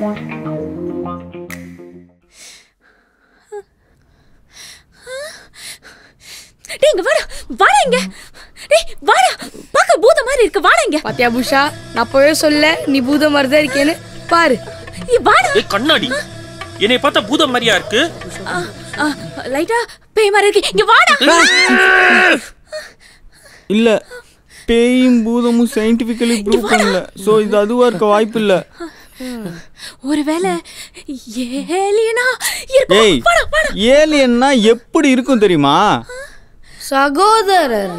டேய் இங்க வாடா வாடா இங்க டேய் வாடா பார்க்க பூத மாதிரி இருக்கு வாடா இங்க பாத்தியா பூஷா நான் அப்பவே சொல்ல நீ பூத மாதிரி தான் இருக்கேன்னு பாரு நீ வாடா ஏய் கண்ணாடி என்னை பார்த்தா பூதம் மாதிரியா இருக்கு ஆ, ஆ, லைட்டா பேய் மாதிரி இருக்கு இங்க வாடா இல்ல பேயும் பூதமும் சயின்டிபிக்கலி ப்ரூவ் பண்ணல சோ இது அதுவா இருக்க வாய்ப்பு இல்ல ஒருவேளை ஏலியனா ஏய் இருக்கும் வாடா வாடா ஏலியன்னா எப்படி இருக்கும் தெரியுமா சகோதரர்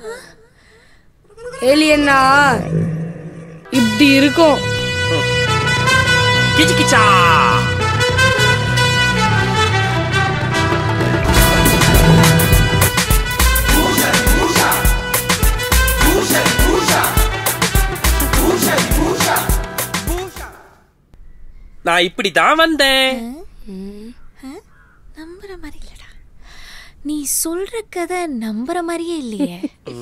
ஏலியன்னா இப்படி இருக்கும் கிச்சு கிச்சா நான் இப்படி தான் வந்தேன் நம்புற மாதிரி இல்லடா நீ சொல்ற கதை நம்புற மாதிரியே இல்லையே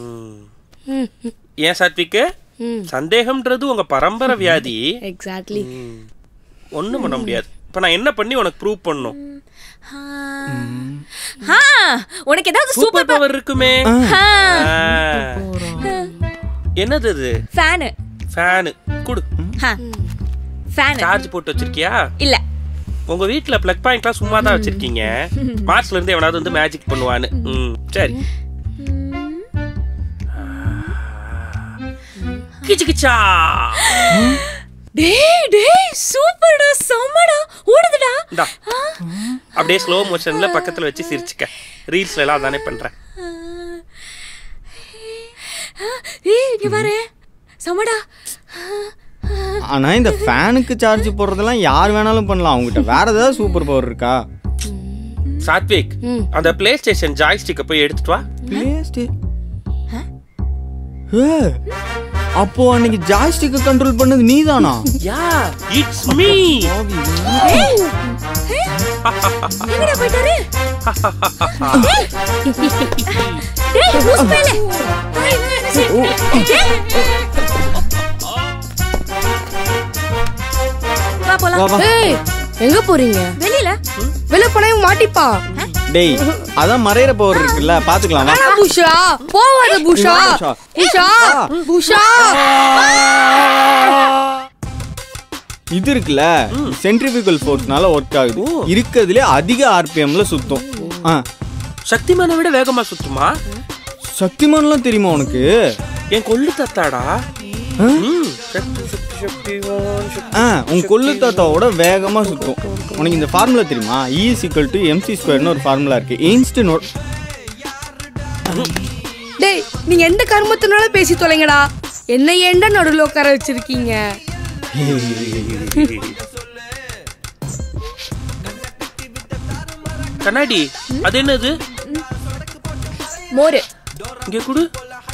ஏன் சாத்விக்கு சந்தேகம்ன்றது உங்க பரம்பரை வியாதி எக்ஸாக்ட்லி ஒண்ணும் பண்ண முடியாது இப்ப நான் என்ன பண்ணி உனக்கு ப்ரூவ் பண்ணும் ஆ. ஆ, உனக்கு ஏதாவது சூப்பர் சூப்பர் பவர் இருக்குமே ஆ, ஆ. என்னது அது ஃபேனு ஃபேனு குடு ஆ, ஃபேனு சார்ஜ் போட்டு வச்சிருக்கியா இல்ல உங்க வீட்ல பிளக் பாயிண்ட்லாம் சும்மா தான் வச்சிருக்கீங்க மார்ச்ல இருந்து எவனாவது வந்து மேஜிக் பண்ணுவான்னு ம், சரி கிச்சு கிச்சா டேய் டேய் சூப்பர்டா செம்மடா ஓடுதுடா இந்தா அப்படியே ஸ்லோ மோஷன்ல பக்கத்துல வச்சு சிரிச்சுக்க ரீல்ஸ்ல எல்லாம் அதானே பண்றேன் ஏய் இங்க பாரு செம்மடா ஆனா இந்த ஃபேனுக்கு சார்ஜ் போடுறதெல்லாம் யார் வேணாலும் பண்ணலாம் அவங்ககிட்ட வேற ஏதாவது சூப்பர் பவர் இருக்கா சாத்விக் அந்த பிளே ஸ்டேஷன் ஜாய்ஸ்டிக்கை போய் எடுத்துட்டு வா பிளேஸ்டே ஏ அப்போ அன்னைக்கு ஜாய்ஸ்டிக்கை கண்ட்ரோல் பண்ணது நீதானா யா இட்ஸ் மீ எங்கடா போயிட்டாரு டேய் டேய் லூஸ் மேல வா போலாம் வா வா ஏய் எங்க போறீங்க வெளியில வெளில போனா இவன் மாட்டிப்பான் டேய் அதான் மறையிற பவர் இருக்குல்ல பாத்துக்கலாம் வா வேணா பூஷா போவாத பூஷா பூஷா பூஷா இது இருக்குல்ல சென்ட்ரிபிகல் ஃபோர்ஸ்னால ஒர்க் ஆகுது இருக்கிறதுலே அதிக ஆர்பிஎம்ல சுத்தும் ஆ சக்திமானை விட வேகமா சுத்துமா சக்திமான்லாம் தெரியுமா உனக்கு என் கொள்ளு தத்தாடா ஆ? ம், சக்தி சக்தி சக்திவான் சக்தி ஆ உன் கொள்ளு தாத்தாவோட வேகமா சுத்தும் உனக்கு இந்த ஃபார்முலா தெரியுமா இ சிக்கல் டு எம்சி ஸ்கொயர்னு ஒரு ஃபார்முலா இருக்கு இன்ஸ்ட் நோட் டேய் நீங்க எந்த கர்மத்தினால பேசி தொலைங்கடா என்ன ஏன்டா நடுவில் உட்கார வச்சிருக்கீங்க கண்ணாடி அது என்னது மோரு இங்க குடு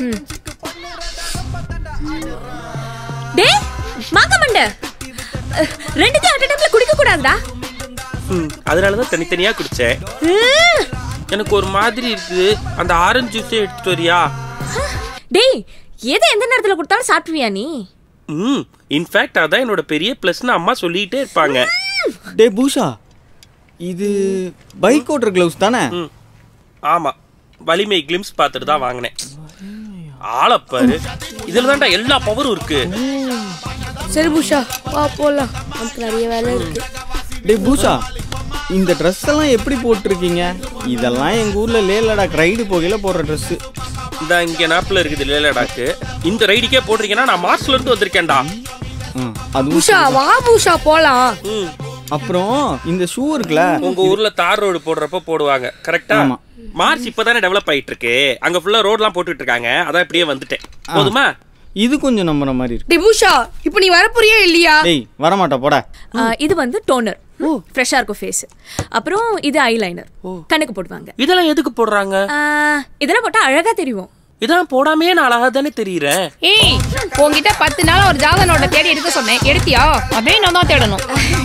டேய் மாங்க மண்ட அஹ், ரெண்டுத்தையும் அட் டைம்ல குடிக்க கூடாதுடா ம், அதனாலதான் தனித்தனியா குடிச்சேன் உம். எனக்கு ஒரு மாதிரி இருக்குது அந்த ஆரஞ்சு ஜூஸே எடுத்துட்டு வரியா டேய் எதை எந்த நேரத்துல கொடுத்தாலும் சாப்பிடுவியா நீ ம் இன்ஃபேக்ட் அதான் என்னோட பெரிய ப்ளஸ்னு அம்மா சொல்லிட்டே இருப்பாங்க டே பூஷா இது பைக் ஓட்டுற க்ளவுஸ் தானே ம் ஆமா வலிமை கிளிம்ஸ் பார்த்துட்டு தான் வாங்கினேன் ஆளப்பாரு இதுல தான்டா எல்லா பவரும் இருக்கு சரி பூஷா வா போலாம் நமக்கு நிறைய வேலை இருக்கு டே பூஷா இந்த ட்ரெஸ் எல்லாம் எப்படி போட்டிருக்கீங்க இதெல்லாம் எங்க ஊர்ல லே லடாக் ரைடு போகையில போடுற ட்ரெஸ் இந்த இங்க நாப்பில் இருக்குது லேலடாக்கு இந்த ரைடுக்கே போட்டிருக்கேன்னா நான் மார்ச்ல இருந்து வந்திருக்கேன்டா அதுவும் பூஷா வா பூஷா போலாம் ம் அப்புறம் இந்த ஷூ இருக்குல்ல உங்க ஊர்ல தார் ரோடு போடுறப்ப போடுவாங்க கரெக்டா ஆமா. மார்ச் இப்பதானே டெவலப் ஆயிட்டு இருக்கு அங்க ஃபுல்லா ரோட்லாம் போட்டுட்டு இருக்காங்க அதான் இப்படியே வந்துட்டேன் போதுமா இது கொஞ்சம் நம்புற மாதிரி இருக்கு டேய் பூஷா இப்போ நீ வரப்போறியா இல்லையா டேய் வரமாட்டா போடா அஹ், இது வந்து டோனர் ஃப்ரெஷ்ஷாக இருக்கும் ஃபேஸ் அப்புறம் இது ஐலைனர் கண்ணுக்கு போடுவாங்க இதெல்லாம் எதுக்கு போடுறாங்க அஹ், இதெல்லாம் போட்டா அழகா தெரியும் இதெல்லாம் போடாமையே நான் அழகா தானே தெரியுறேன் ஏய் உன்கிட்ட பத்து நாள் ஒரு ஜாதக நோட்டை தேடி எடுக்க சொன்னேன் எடுத்தியா அப்படியே நான் தான் தேடணும்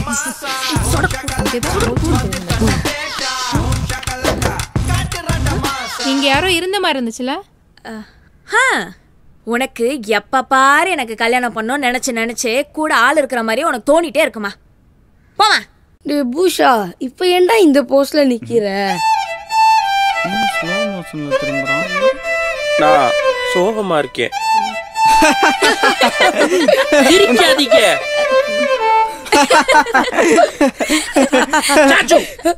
இங்க யாரோ இருந்த மாதிரி இருந்துச்சுல ஹா உனக்கு எப்ப பாரு எனக்கு கல்யாணம் பண்ணோம்னு நினைச்சு நினைச்சு கூட ஆள் இருக்கிற மாதிரி உனக்கு தோணிட்டே இருக்குமா போமா டே பூஷா இப்போ ஏன்டா இந்த போஸ்ட்ல நிக்கிற ஸ்லோ மோஷன்ல திரும்புறான் நான் சோகமா இருக்கேன் சிரிக்காதீங்க சாச்சு.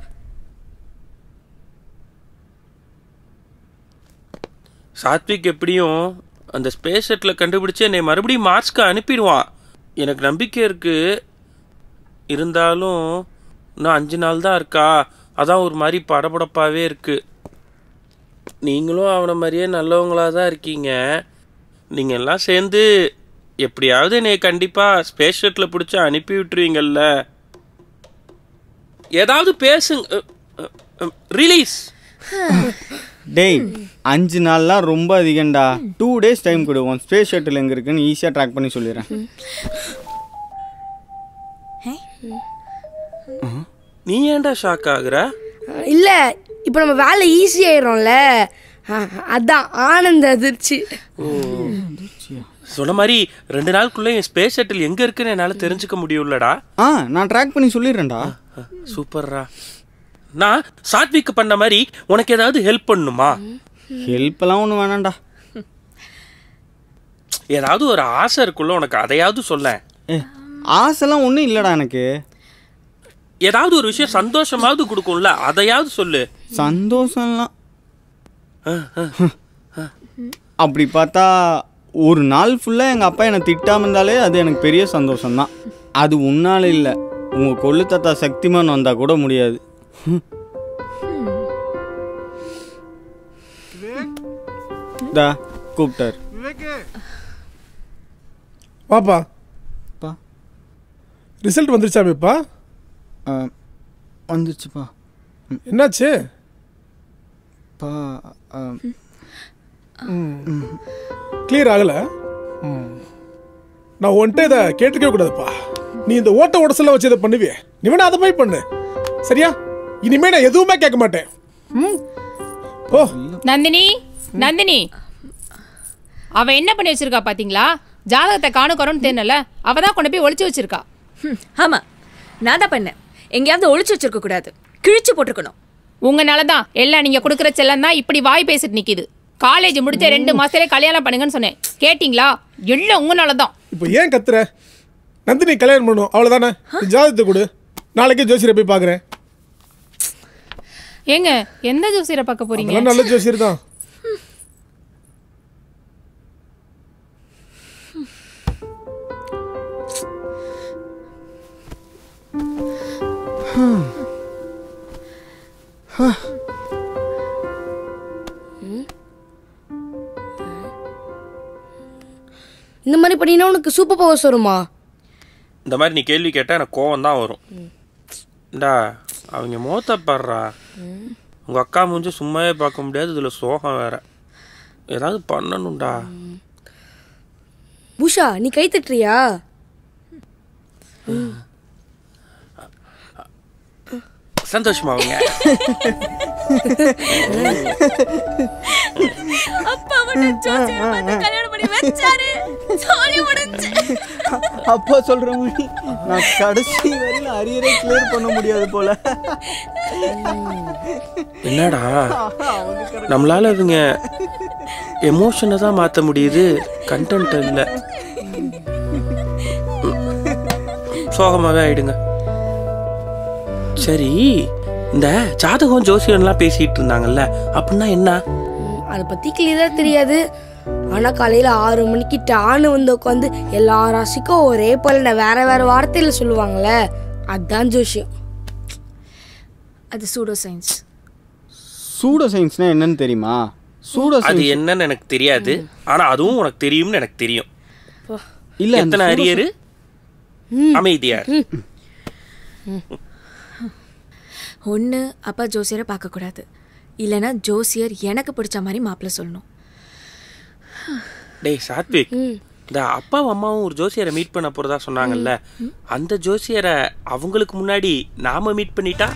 சாத்விக் எப்படியும் அந்த ஸ்பேஸ் செட்ல கண்டுபிடிச்சு என்னை மறுபடியும் மார்ஸ்க்கு அனுப்பிடுவான் எனக்கு நம்பிக்கை இருக்கு இருந்தாலும் இன்னும் அஞ்சு நாள் தான் இருக்கா அதான் ஒரு மாதிரி படபடப்பாவே இருக்கு நீங்களும் அவனை மாதிரியே நல்லவங்களா தான் இருக்கீங்க நீங்க எல்லாம் சேர்ந்து எப்படியாவது என்னை கண்டிப்பா ஸ்பேஸ் ஷெட்ல பிடிச்சி அனுப்பி விட்டுருவீங்கல்ல ஏதாவது பேசுங்க ரிலீஸ் டேய் அஞ்சு நாள்லாம் ரொம்ப அதிகம்டா டூ டேஸ் டைம் கொடுவோம் ஸ்பேஸ் ஷட்டில் எங்கே இருக்குன்னு ஈஸியாக ட்ராக் பண்ணி சொல்லிடுறேன் நீ ஏன்டா ஷாக் ஆகுற இல்ல இப்போ நம்ம வேலை ஈஸி ஆயிடும்ல அஹ், அதான் ஆனந்த அதிர்ச்சி சொன்ன மாதிரி ரெண்டு நாளுக்குள்ள என் ஸ்பேஸ் ஷட்டில் எங்க இருக்குன்னு என்னால தெரிஞ்சுக்க முடியும்லடா ஆ நான் ட்ராக் பண்ணி சொல்லிடுறேன்டா சூப்பர்ரா நான் சாத்விக்கு பண்ண மாதிரி உனக்கு ஏதாவது ஹெல்ப் பண்ணுமா ஹெல்ப்லாம் ஒன்றும் வேணாம்டா ஏதாவது ஒரு ஆசை இருக்குல்ல உனக்கு அதையாவது சொல்ல ஏ ஆசைலாம் ஒன்றும் இல்லைடா எனக்கு ஏதாவது ஒரு விஷயம் சந்தோஷமாவது கொடுக்கும்ல அதையாவது சொல்லு சந்தோஷம்லாம் அப்படி பார்த்தா ஒரு நாள் ஃபுல்லாக எங்கள் அப்பா என்னை திட்டாம இருந்தாலே அது எனக்கு பெரிய சந்தோஷம்தான் அது உன்னால இல்லை உங்கள் கொள்ளு தாத்தா சக்திமான் வந்தால் கூட முடியாது தா கூப்பிட்டார் வாப்பா பா ரிசல்ட் வந்துருச்சாமேப்பா ஆ, வந்துச்சுப்பா என்னாச்சு பா ஆ, கிளியர் ஆகல ம். நான் உன்கிட்ட இதை கேட்டுக்கவே கூடாதுப்பா நீ இந்த ஓட்ட உடசல வச்சு இதை பண்ணுவியே நீ வேணா அதை போய் பண்ணு சரியா இனிமே நான் எதுவுமே கேட்க மாட்டேன் ம்? ஓ நந்தினி நந்தினி அவ என்ன பண்ணி வச்சிருக்கா பாத்தீங்களா ஜாதகத்தை காணுக்கறோன்னு தெரியல அவ தான் கொண்டு போய் ஒளிச்சு வச்சிருக்கா ஹம், ஆமா நான் தான் பண்ணேன் எங்கேயாவது ஒளிச்சு வச்சிருக்க கூடாது கிழிச்சு போட்டிருக்கணும் உங்கனால தான் எல்லாம் நீங்க கொடுக்குற செல்லம் தான் இப்படி வாய் பேசிட்டு நிக்குது காலேஜ் முடிச்ச ரெண்டு மாசத்துல கல்யாணம் பண்ணுங்கன்னு சொன்னேன் கேட்டிங்களா எல்லாம் உங்கனால தான் இப்போ ஏன் கத்துற நந்தினி கல்யாணம் பண்ணும் அவ்வளோதானே நீ ஜாதகத்தை கொடு நாளைக்கே ஜோசியரை போய் பார்க்குறேன் ஏங்க எந்த ஜோசியரை பார்க்க போறீங்க அதெல்லாம் நல்ல ஜோசியர் தான் இந்த மாதிரி பண்ணினா உனக்கு சூப்பர் பவர்ஸ் வருமா இந்த மாதிரி நீ கேள்வி கேட்டா எனக்கு கோவம் தான் வரும் இந்தா அவங்க மோத்த பாடுறா உங்க அக்கா மூஞ்ச சும்மாவே பார்க்க முடியாது இதுல சோகம் வேற ஏதாவது பண்ணணும்டா பூஷா நீ கை தட்டுறியா சந்தோஷமா அவங்க அப்பா மட்டும் ஜோசியர் பார்த்து கல்யாணம் பண்ணி வச்சாரு சொல்லி முடிஞ்சு அப்பா சொல்ற மாதிரி நான் கடைசி வரையில அரியரே கிளியர் பண்ண முடியாது போல என்னடா நம்மளால இவங்க எமோஷனை தான் மாத்த முடியுது கண்டென்ட் இல்ல சோகமாவே ஆயிடுங்க சரி இந்த ஜாதகம் ஜோசியம்லாம் பேசிட்டு இருந்தாங்கல்ல அப்படின்னா என்ன அதை பத்தி கிளியரா தெரியாது ஆனா காலையில ஆறு மணிக்கு டான்னு வந்து உட்காந்து எல்லா ராசிக்கும் ஒரே போல வேற வேற வார்த்தையில சொல்லுவாங்கல்ல அதான் ஜோஷியம் அது சூடோ சயின்ஸ் சூடோ சயின்ஸ்னா என்னன்னு தெரியுமா சூடோ அது சயின்ஸ் என்னன்னு எனக்கு தெரியாது ஆனா அதுவும் உனக்கு தெரியும்னு எனக்கு தெரியும் இல்ல அந்த எத்தனை pseudo- அரியரு அமைதியார் ஒன்று அப்பா ஜோசியரை பார்க்கக்கூடாது இல்லைன்னா ஜோசியர் எனக்கு பிடிச்ச மாதிரி மாப்பிள்ளை சொல்லணும் டேய் சாத்விக் இந்த அப்பாவும் அம்மாவும் ஒரு ஜோசியரை மீட் பண்ண போறதா சொன்னாங்கல்ல அந்த ஜோசியரை அவங்களுக்கு முன்னாடி நாம மீட் பண்ணிட்டா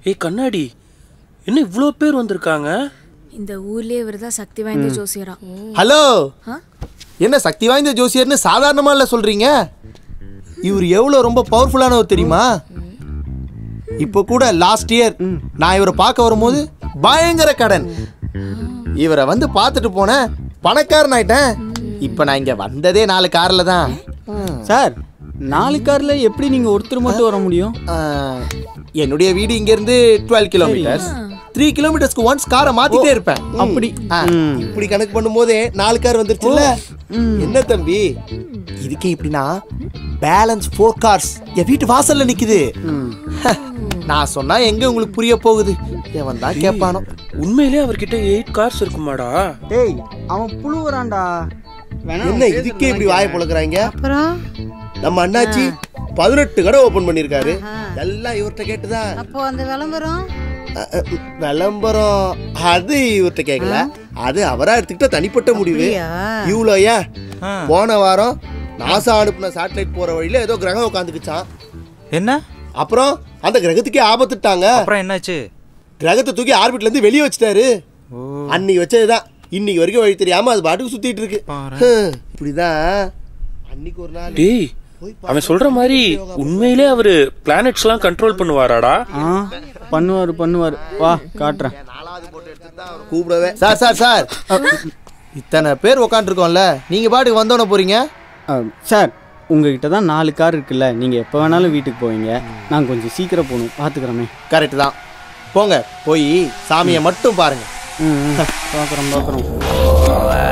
ஏய் கண்ணாடி என்ன இவ்வளோ பேர் வந்திருக்காங்க இந்த ஊர்லயே இவர்தான் சக்தி வாய்ந்த ஜோசியரா ஹலோ என்ன சக்தி வாய்ந்த ஜோசியர்னு சாதாரணமா இல்ல சொல்றீங்க இவர் எவ்வளவு ரொம்ப பவர்ஃபுல்லானவர் தெரியுமா இப்போ கூட லாஸ்ட் இயர் நான் இவரை பார்க்க வரும்போது பயங்கர கடன் இவரை வந்து பார்த்துட்டு போனேன் பணக்காரன் ஆயிட்டேன் இப்போ நான் இங்க வந்ததே நாலு கார்ல தான் சார் நாலு காரில் எப்படி நீங்கள் ஒருத்தர் மட்டும் வர முடியும் ஆ, என்னுடைய வீடு இங்க இருந்து டுவெல் கிலோமீட்டர்ஸ் த்ரீ கிலோமீட்டர்ஸ்க்கு ஒன்ஸ் காரை மாத்திட்டே இருப்பேன் அப்படி ஆ, இப்படி கணக்கு பண்ணும்போதே நாலு கார் வந்துருச்சுல்ல என்ன தம்பி இதுக்கே இப்படின்னா பேலன்ஸ் ஃபோர் கார்ஸ் என் வீட்டு வாசல்ல நிக்குது நான் சொன்னா எங்க உங்களுக்கு புரிய போகுது எவன் தான் கேட்பானோ உண்மையிலே அவர்கிட்ட எயிட் கார்ஸ் இருக்குமாடா டேய் அவன் புழுவுறான்டா வேணா என்ன இதுக்கே இப்படி வாயை பொழக்கிறாங்க நம்ம அண்ணாச்சி பதினெட்டு கடை ஓபன் பண்ணிருக்காரு எல்லாம் இவர்கிட்ட கேட்டுதான் அப்போ அந்த விளம்பரம் அ, அ, விளம்பரம் அது இவர்கிட்ட கேட்கல அது அவரா எடுத்துக்கிட்ட தனிப்பட்ட முடிவு அப்படியா? இவ்வளோ ஏன் போன வாரம் நாசா அனுப்புன சேட்டலைட் போற வழியில ஏதோ கிரகம் உட்காந்துக்குச்சான் என்ன அப்புறம் அந்த கிரகத்துக்கே ஆபத்துட்டாங்க அப்புறம் என்னாச்சு கிரகத்தை தூக்கி ஆர்பிட்ல இருந்து வெளியே வச்சுட்டாரு அன்னைக்கு வச்சதுதான் இன்னைக்கு வரைக்கும் வழி தெரியாம அது பாட்டுக்கு சுத்திட்டு இருக்கு ஹம், இப்படிதான் அன்னைக்கு ஒரு நாள் டேய் அவன் சொல்ற மாதிரி உண்மையிலே அவரு பிளானட்ஸ்லாம் கண்ட்ரோல் பண்ணுவாராடா ஆ பண்ணுவார் பண்ணுவார் வா காட்டுறேன் கூப்பிடவே சார் சார் சார் இத்தனை பேர் உக்காந்துருக்கோம்ல நீங்க பாட்டுக்கு வந்தோட போறீங்க ஆ, சார் உங்ககிட்ட தான் நாலு கார் இருக்குல்ல நீங்கள் எப்போ வேணாலும் வீட்டுக்கு போவீங்க நான் கொஞ்சம் சீக்கிரம் போகணும் பார்த்துக்கிறோமே கரெக்ட் தான் போங்க போய் சாமியை மட்டும் பாருங்க ம் பார்க்குறோம் பார்க்குறோம்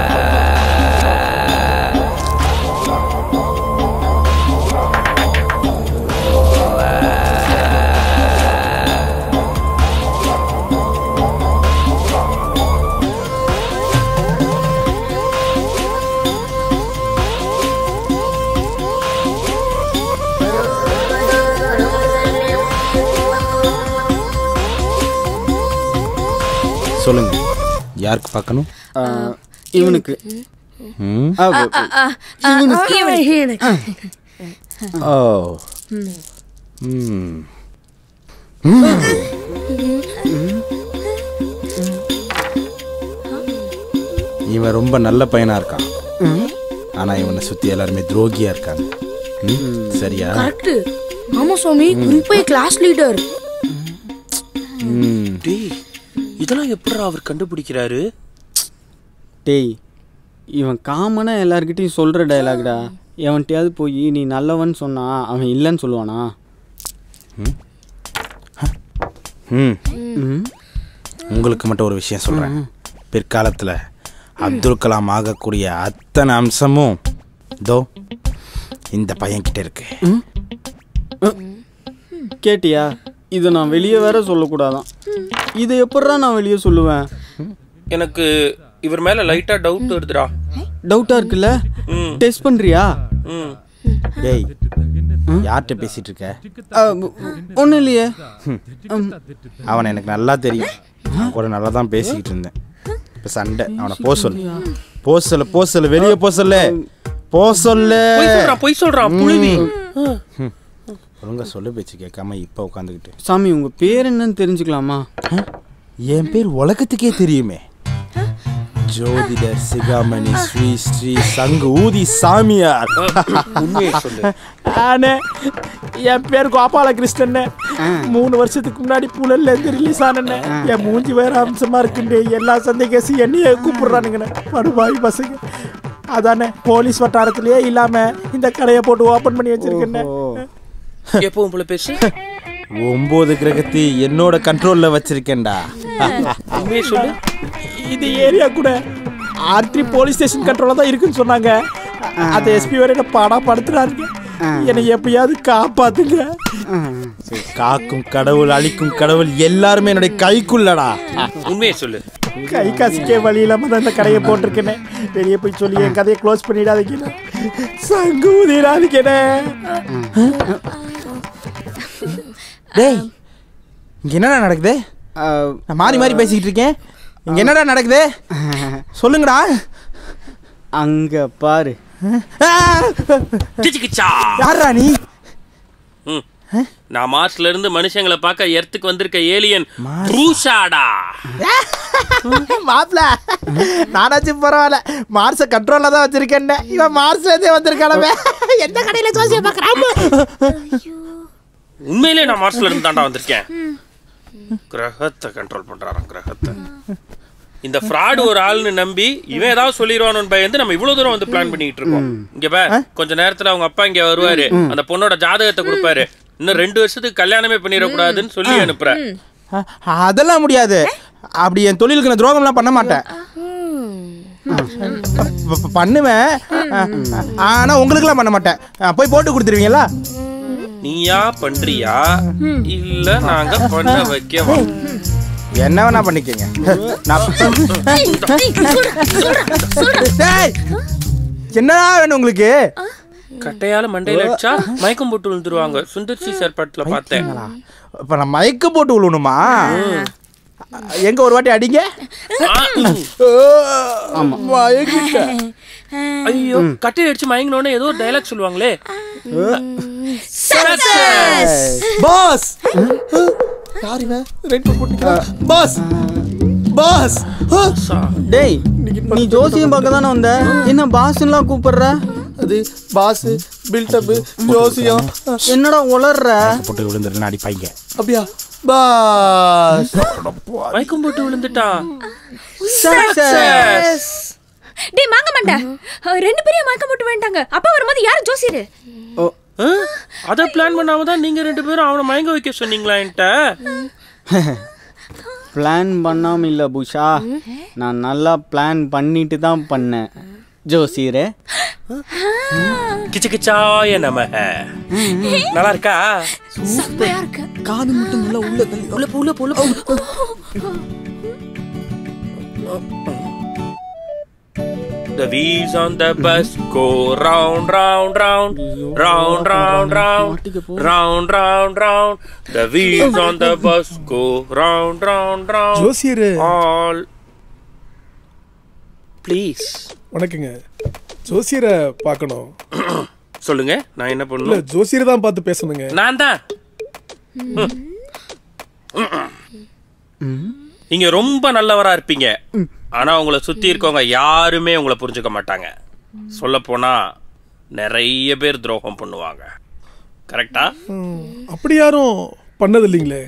சொல்லுங்க யாருக்கு பார்க்கணும் ஆ, இவனுக்கு ம் ஆ, எனக்கு ஓ ம் இவன் ரொம்ப நல்ல பையனா இருக்கான் ஆனா இவனை சுத்தி எல்லாருமே துரோகியா இருக்காங்க ம், சரியா கரெக்ட் ஆமா சுவாமி குறிப்பா கிளாஸ் லீடர் ம் டேய் இதெல்லாம் எப்படிடா அவர் கண்டுபிடிக்கிறாரு டேய் இவன் காமனாக எல்லார்கிட்டயும் சொல்கிற டயலாக்டா எவன்கிட்டயாவது போய் நீ நல்லவன் சொன்னா அவன் இல்லைன்னு சொல்லுவானா ம் ம் உங்களுக்கு மட்டும் ஒரு விஷயம் சொல்கிறேன் பிற்காலத்தில் அப்துல் கலாம் ஆகக்கூடிய அத்தனை அம்சமும் தோ இந்த பையன்கிட்ட இருக்கு கேட்டியா இதை நான் வெளியே வேற சொல்லக்கூடாதான் இதை எப்படிடா நான் வெளியே சொல்லுவேன் எனக்கு இவர் மேல லைட்டா டவுட் வருதுடா டவுட்டாக இருக்குல்ல ம் டெஸ்ட் பண்ணுறியா ம் டேய் யார்கிட்ட பேசிட்டு இருக்க ஒன்றும் இல்லையே அவனை எனக்கு நல்லா தெரியும் கூட நல்லா தான் பேசிக்கிட்டு இருந்தேன் இப்போ சண்டை அவனை போ சொல்லு போ சொல்லு போ சொல்லு வெளியே போ சொல்லு போ சொல்லு பொய் சொல்றான் பொய் சொல்றான் புழுவி ஒழுங்கா சொல்லு பேச்சு கேட்காம இப்போ உட்காந்துக்கிட்டு சாமி உங்கள் பேர் என்னன்னு தெரிஞ்சுக்கலாமா என் பேர் உலகத்துக்கே தெரியுமே ஜோதிடர் சிகாமணி ஸ்ரீ ஸ்ரீ சங்கு ஊதி சாமியார் உண்மையை சொல்லு ஆனே என் பேர் கோபாலகிருஷ்ணன் மூணு வருஷத்துக்கு முன்னாடி புழல்ல இருந்து ரிலீஸ் ஆனேன் என் மூஞ்சி வேற அம்சமா இருக்குண்டு எல்லா சந்தேகசி என்னையே கூப்பிடுறானுங்கண்ணே படுபாய் பசங்க அதானே போலீஸ் வட்டாரத்திலேயே இல்லாம இந்த கடையை போட்டு ஓபன் பண்ணி வச்சிருக்கேன் எப்பவும் போல பேசு ஒன்பது கிரகத்தை என்னோட கண்ட்ரோல்ல வச்சிருக்கேன்டா உண்மையை சொல்லு இது ஏரியா கூட ஆர்டி போலீஸ் ஸ்டேஷன் கண்ட்ரோல தான் இருக்குன்னு சொன்னாங்க அந்த எஸ்பி வேற என்ன பாடா படுத்துறாருங்க என்னை எப்பயாவது காப்பாத்துங்க காக்கும் கடவுள் அழிக்கும் கடவுள் எல்லாருமே என்னுடைய கைக்குள்ளடா உண்மையை சொல்லு கை காசுக்கே வழி இல்லாம தான் இந்த கடையை போட்டிருக்கேனே வெளியே போய் சொல்லி என் கதையை க்ளோஸ் பண்ணிடாதீங்கண்ணே சங்கு ஊதிடாதீங்கண்ணே டேய் இங்க என்னடா நடக்குது நான் மாறி மாறி பேசிக்கிட்டு இருக்கேன் இங்க என்னடா நடக்குது சொல்லுங்கடா அங்கே பாரு ஆ! கிச்சிக்கிச்சா யார்ரா நீ ம் நான் மார்ஸ்ல இருந்து மனுஷங்களை பார்க்க எர்த்துக்கு வந்திருக்க ஏலியன் ப்ரூஷாடா மாப்பிள நானாச்சும் பரவாயில்ல மார்ஸை கண்ட்ரோல்ல தான் வச்சிருக்கேன் இவன் மார்ஸ்ல இருந்தே வந்திருக்கானவே எந்த கடையில ஜோசிய பாக்குறான் உண்மையிலே நான் மார்ஸ்ல இருந்து தாண்டா வந்திருக்கேன் கிரகத்தை கண்ட்ரோல் பண்றாராம் கிரகத்தை இந்த ஃப்ராடு ஒரு ஆள்னு நம்பி இவன் ஏதாவது சொல்லிடுவானு பயந்து நம்ம இவ்வளவு தூரம் வந்து பிளான் பண்ணிட்டு இருக்கோம் இங்க பா கொஞ்ச நேரத்துல அவங்க அப்பா இங்க வருவாரு அந்த பொண்ணோட ஜாதகத்தை கொடுப்பாரு இன்னும் ரெண்டு வருஷத்துக்கு கல்யாணமே பண்ணிடக்கூடாதுன்னு சொல்லி அனுப்புறேன் அதெல்லாம் முடியாது அப்படி என் தொழிலுக்கு நான் துரோகம்லாம் பண்ண மாட்டேன் ப- ப- பண்ணுவேன் ஆனா உங்களுக்குலாம் பண்ண மாட்டேன் போய் போட்டு கொடுத்துருவீங்களா நீயா பண்றியா இல்ல நாங்க பண்ண வைக்கவா என்ன வேணா பண்ணிக்கங்க நான் டேய், என்னடா வேணும் உங்களுக்கு கட்டையால மண்டையில அடிச்சா மயக்கம் போட்டு விழுந்துருவாங்க சுந்தர்சி சார் படத்துல பார்த்தேன் இப்ப நான் மயக்க போட்டு விழணுமா எங்க ஒரு வாட்டி அடிங்க மயக்கிட்டேன். ஐயோ கட்டையை அடிச்சு மயங்கினோடனே ஏதோ ஒரு டைலாக் சொல்லுவாங்களே பாஸ் யார் இவன் ரெட் கோட் போட்டுக்கிறான் பாஸ் பாஸ் டேய் நீ ஜோசியம் பார்க்க தானே வந்த என்ன பாஸ்லாம் கூப்பிடுற அது பாஸ் பில்டப் ஜோசியம் என்னடா உளர்ற போட்டு விழுந்துருன்னு அடிப்பாங்க அப்படியா பாஸ் மயக்கம் போட்டு விழுந்துட்டான் Success. டேய் மாங்க மாட்டா ரெண்டு பேரையும் மயக்கம் போட்டு வேண்டாங்க அப்பா வரும்போது யார் ஜோசியரு ஆ? அத பிளான் பண்ணாம தான் நீங்க ரெண்டு பேரும் அவனை மயங்க வைக்க சொன்னீங்களா என்கிட்ட பிளான் பண்ணாம இல்ல பூஷா நான் நல்லா பிளான் பண்ணிட்டு தான் பண்ணேன் ஜோசியரே கிச்சு கிச்சாய நமக நல்லா இருக்கா செம்மையா இருக்கு காது மட்டும் நல்லா உள்ள தள்ளி உள்ள போ, உள்ள போ, உள்ள போ. The wheels on the bus go round, round, round, round, round, round, round, round, round. The wheels on the bus go round, round, round. ஜோசியரு All. Please. வணக்கங்க ஜோசியரை பார்க்கணும் சொல்லுங்க நான் என்ன இல்ல பண்ணணும் ஜோசியரை தான் பார்த்து பேசணுங்க நான் தான் நீங்க ரொம்ப நல்லவரா இருப்பீங்க ஆனா உங்களை சுத்தி இருக்கவங்க யாருமே உங்களை புரிஞ்சுக்க மாட்டாங்க சொல்ல போனா நிறைய பேர் துரோகம் பண்ணுவாங்க கரெக்டா ம், அப்படி யாரும் பண்ணது இல்லைங்களே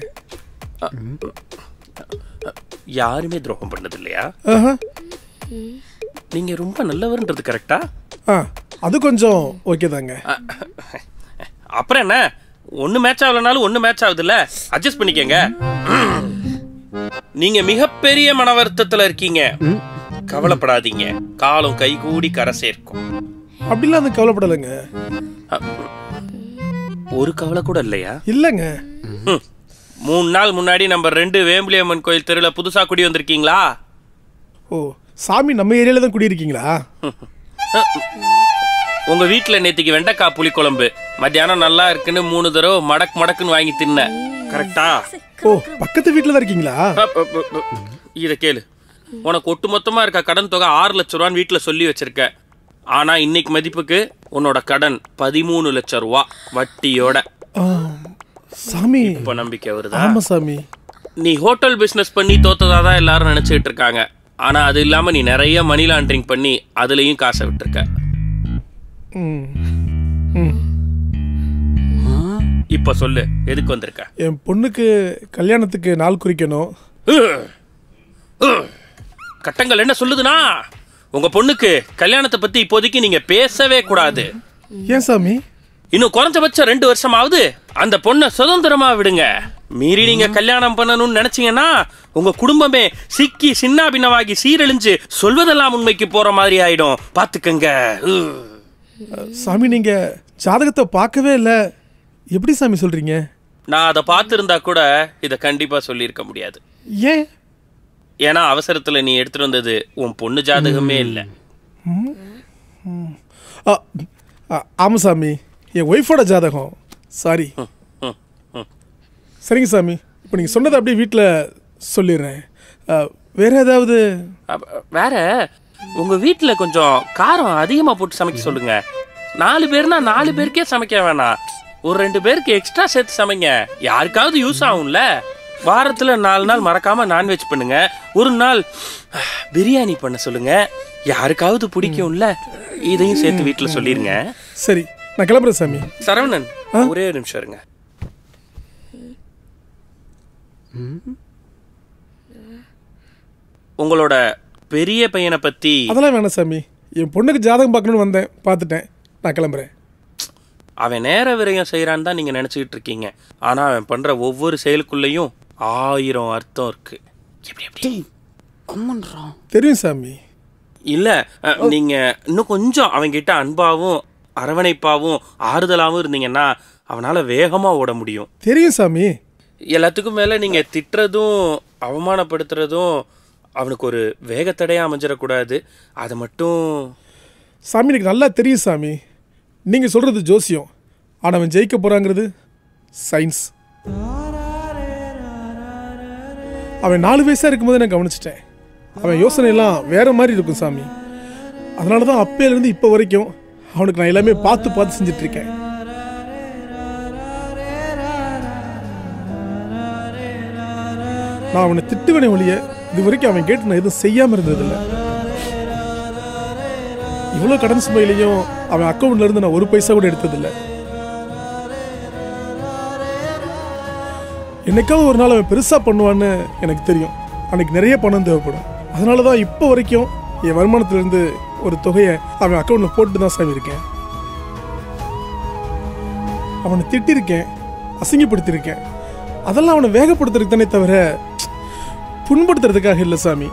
யாருமே துரோகம் பண்ணது இல்லையா ஆஹா. நீங்க ரொம்ப நல்லவர்ன்றது கரெக்டா ஆ அது கொஞ்சம் ஓகே தாங்க அப்புறம் என்ன ஒண்ணு மேட்ச் ஆகலனாலும் ஒண்ணு மேட்ச் ஆகுதுல்ல அட்ஜஸ்ட் பண்ணிக்கங்க நீங்க மிகப்பெரிய மன வருத்தத்துல இருக்கீங்க கவலைப்படாதீங்க காலம் கைகூடி கரை சேர்க்கும் அப்படிலாம் அது கவலைப்படலைங்க ஒரு கவலை கூட இல்லையா இல்லைங்க ஹம். மூணு நாள் முன்னாடி நம்ம ரெண்டு வேம்புலியம்மன் கோயில் தெருல புதுசா குடி வந்திருக்கீங்களா ஓ சாமி நம்ம ஏரியால தான் குடியிருக்கீங்களா உங்க வீட்டுல நேத்திக்கு வெண்டைக்காய் புளிக்குழம்பு மத்தியானம் நல்லா இருக்குன்னு மூணு தடவை மடக் மடக்குன்னு வாங்கி தின்ன கரெக்டா ஓ பக்கத்து வீட்டில் தான் இருக்கீங்களா இத கேளு உனக்கு ஒட்டு மொத்தமா இருக்க கடன் தொகை ஆறு லட்ச ரூபான்னு வீட்டுல சொல்லி வச்சிருக்க ஆனா இன்னைக்கு மதிப்புக்கு உன்னோட கடன் பதிமூணு லட்சம் ரூபா வட்டியோட ஆ, சாமி இப்ப நம்பிக்கை வருதா ஆமா சாமி நீ ஹோட்டல் பிசினஸ் பண்ணி தோத்ததா தான் எல்லாரும் நினைச்சிட்டு இருக்காங்க ஆனா அது இல்லாம நீ நிறைய மணி லாண்டரிங் பண்ணி அதுலயும் காசை விட்டுருக்க ம் ம் இப்ப சொல்லு எதுக்கு வந்திருக்க என் பொண்ணுக்கு கல்யாணத்துக்கு நாள் குறிக்கணும் கட்டங்கள் என்ன சொல்லுதுன்னா உங்க பொண்ணுக்கு கல்யாணத்தை பத்தி இப்போதைக்கு நீங்க பேசவே கூடாது ஏன் சாமி இன்னும் குறைஞ்சபட்சம் ரெண்டு வருஷமாவது அந்த பொண்ணை சுதந்திரமா விடுங்க மீறி நீங்க கல்யாணம் பண்ணணும்னு நினைச்சீங்கன்னா உங்க குடும்பமே சிக்கி சின்ன பின்னமாகி சீரழிஞ்சு சொல்வதெல்லாம் உண்மைக்கு போற மாதிரி ஆயிடும் பாத்துக்கங்க உ. சாமி நீங்க ஜாதகத்தை பார்க்கவே இல்லை எப்படி சாமி சொல்றீங்க நான் அதை பார்த்துருந்தா கூட இதை கண்டிப்பா சொல்லியிருக்க முடியாது ஏன் ஏன்னா அவசரத்துல நீ எடுத்துட்டு வந்தது உன் பொண்ணு ஜாதகமே இல்லை ஆ, ஆ, ஆமா சாமி என் ஒய்ஃபோட ஜாதகம் சாரி சரிங்க சாமி இப்போ நீங்கள் சொன்னதை அப்படியே வீட்டில் சொல்லிடுறேன் ஆ, வேற ஏதாவது அப்ப- வேற உங்க வீட்டுல கொஞ்சம் காரம் அதிகமா போட்டு சமைக்க சொல்லுங்க நாலு பேர்னா நாலு பேருக்கே சமைக்க வேணாம் ஒரு ரெண்டு பேருக்கு எக்ஸ்ட்ரா சேர்த்து சமைங்க யாருக்காவது யூஸ் ஆகும்ல வாரத்துல நாலு நாள் மறக்காம நான்வெஜ் பண்ணுங்க ஒரு நாள் பிரியாணி பண்ண சொல்லுங்க யாருக்காவது பிடிக்கும்ல இதையும் சேர்த்து வீட்டுல சொல்லிருங்க சரி நான் கிளம்புறேன் சாமி சரவணன் ஒரே ஒரு நிமிஷம் இருங்க உங்களோட பெரிய பையனை பத்தி அதெல்லாம் வேணாம் சாமி என் பொண்ணுக்கு ஜாதகம் பார்க்கணும்னு வந்தேன் பார்த்துட்டேன் நான் கிளம்புறேன் அவன் நேர விரயம் செய்யறான்னு தான் நீங்க நினைச்சுக்கிட்டு இருக்கீங்க ஆனா அவன் பண்ற ஒவ்வொரு செயலுக்குள்ளேயும் ஆயிரம் அர்த்தம் இருக்கு எப்படி எப்படி தெரியும் சாமி இல்ல அஹ், நீங்க இன்னும் கொஞ்சம் அவன்கிட்ட அன்பாவும் அரவணைப்பாவும் ஆறுதலாவும் இருந்தீங்கன்னா அவனால வேகமா ஓட முடியும் தெரியும் சாமி எல்லாத்துக்கும் மேல நீங்க திட்டுறதும் அவமானப்படுத்துறதும் அவனுக்கு ஒரு வேகத்தடையா அமைஞ்சிடக்கூடாது அதை மட்டும் சாமி எனக்கு நல்லா தெரியும் சாமி நீங்கள் சொல்கிறது ஜோசியம் ஆனால் அவன் ஜெயிக்க போகிறாங்கிறது சயின்ஸ் அவன் நாலு வயசாக இருக்கும்போது நான் கவனிச்சிட்டேன் அவன் யோசனை எல்லாம் வேற மாதிரி இருக்கும் சாமி அதனால தான் அப்பையிலேருந்து இப்போ வரைக்கும் அவனுக்கு நான் எல்லாமே பார்த்து பார்த்து செஞ்சுட்டு இருக்கேன் நான் அவனை திட்டுவனே ஒழிய இது வரைக்கும் அவன் கேட்டு நான் எதுவும் செய்யாமல் இருந்ததில்லை இவ்வளோ கடன் சுமையிலையும் அவன் அக்கௌண்ட்ல இருந்து நான் ஒரு பைசா கூட எடுத்ததில்லை என்னைக்காவது ஒரு நாள் அவன் பெருசாக பண்ணுவான்னு எனக்கு தெரியும் அன்னைக்கு நிறைய பணம் தேவைப்படும் அதனால தான் இப்போ வரைக்கும் என் வருமானத்திலேருந்து ஒரு தொகையை அவன் அக்கௌண்ட்டில் போட்டு தான் சாமி இருக்கேன் அவனை திட்டிருக்கேன் அசிங்கப்படுத்தியிருக்கேன் அதெல்லாம் அவனை வேகப்படுத்துறதுக்கு தானே தவிர புண்படுத்துறதுக்காக இல்லை சாமி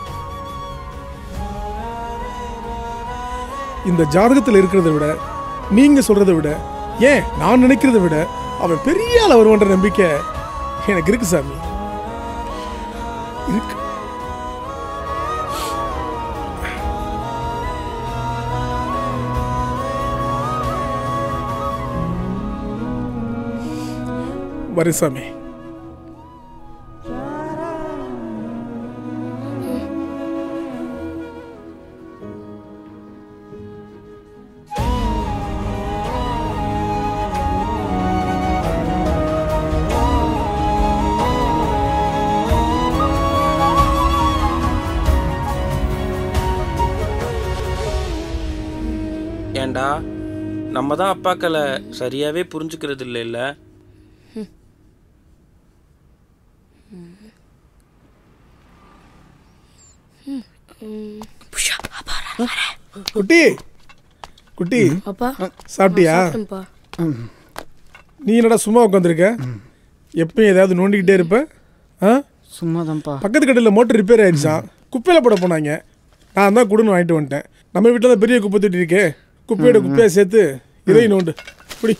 இந்த ஜாதகத்தில் இருக்கிறத விட நீங்க சொல்றதை விட ஏன் நான் நினைக்கிறத விட அவன் பெரிய ஆள வருவான்ற நம்பிக்கை எனக்கு இருக்கு சாமி இருக்கு வரேன் சாமி ஏண்டா நம்ம தான் அப்பாக்களை சரியாவே புரிஞ்சுக்கிறது இல்லைல்ல குட்டி குட்டி அப்பா சாப்பிட்டியா சாப்பிட்டேன்ப்பா. நீ என்னடா சும்மா உட்காந்துருக்க எப்பயும் ஏதாவது நோண்டிக்கிட்டே இருப்ப ஆ சும்மாதான்ப்பா பக்கத்து கடையில் மோட்டர் ரிப்பேர் ஆயிடுச்சான் குப்பையில் போட போனாங்க நான் தான் கொடுன்னு வாங்கிட்டு வந்துட்டேன் நம்ம வீட்டில் தான் பெரிய குப்பை தொட்டி இருக்கே குப்பையோட குப்பையை சேர்த்து இதையும் நோண்டு பிடி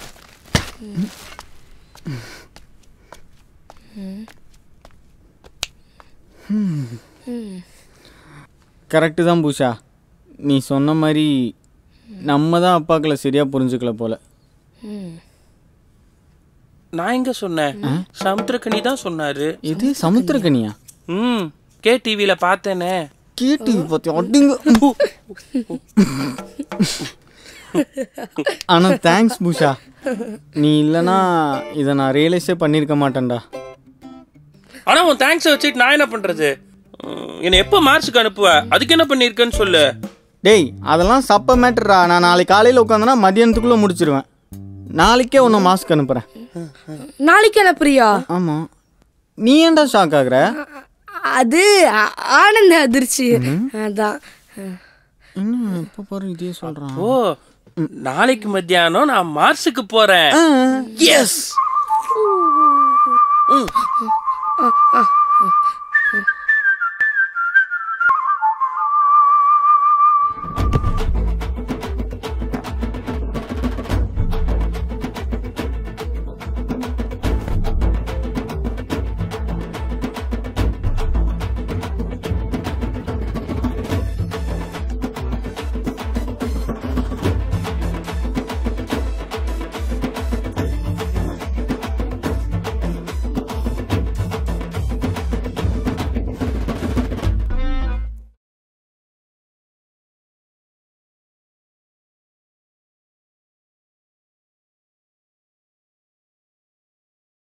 கரெக்டு தான் பூஷா நீ சொன்ன மாதிரி நம்ம தான் அப்பாக்களை சரியாக புரிஞ்சுக்கல போல நான் எங்க சொன்னேன் சமுத்திரக்கனி தான் சொன்னாரு இது சமுத்திரக்கனியா ம் கே டிவியில பார்த்தேனே கேட்டு பத்தி அடிங்க ஆனால் தேங்க்ஸ் பூஷா நீ இல்லைனா இதை நான் ரியலைஸே பண்ணியிருக்க மாட்டேன்டா ஆனா உன் தேங்க்ஸ் வச்சுட்டு நான் என்ன பண்றது ம், என்னை எப்போ மார்ச்சுக்கு அனுப்புவ அதுக்கு என்ன பண்ணியிருக்கேன்னு சொல்லு டேய் அதெல்லாம் சப்ப மேட்டர்ரா நான் நாளைக்கு காலையில் உட்காந்தனா மதியானத்துக்குள்ளே முடிச்சிருவேன் நாளைக்கே உன்னை மாஸ்க் அனுப்புகிறேன் நாளைக்கு அனுப்புறியா ஆமாம் நீ ஏன்டா ஷாக் ஆகுற அது ஆ- ஆனந்த அதிர்ச்சி அதான் இன்னும் எப்போ பாரு இதே சொல்கிறான் ஓ நாளைக்கு மத்தியானம் நான் மார்ஸுக்கு போறேன் எஸ்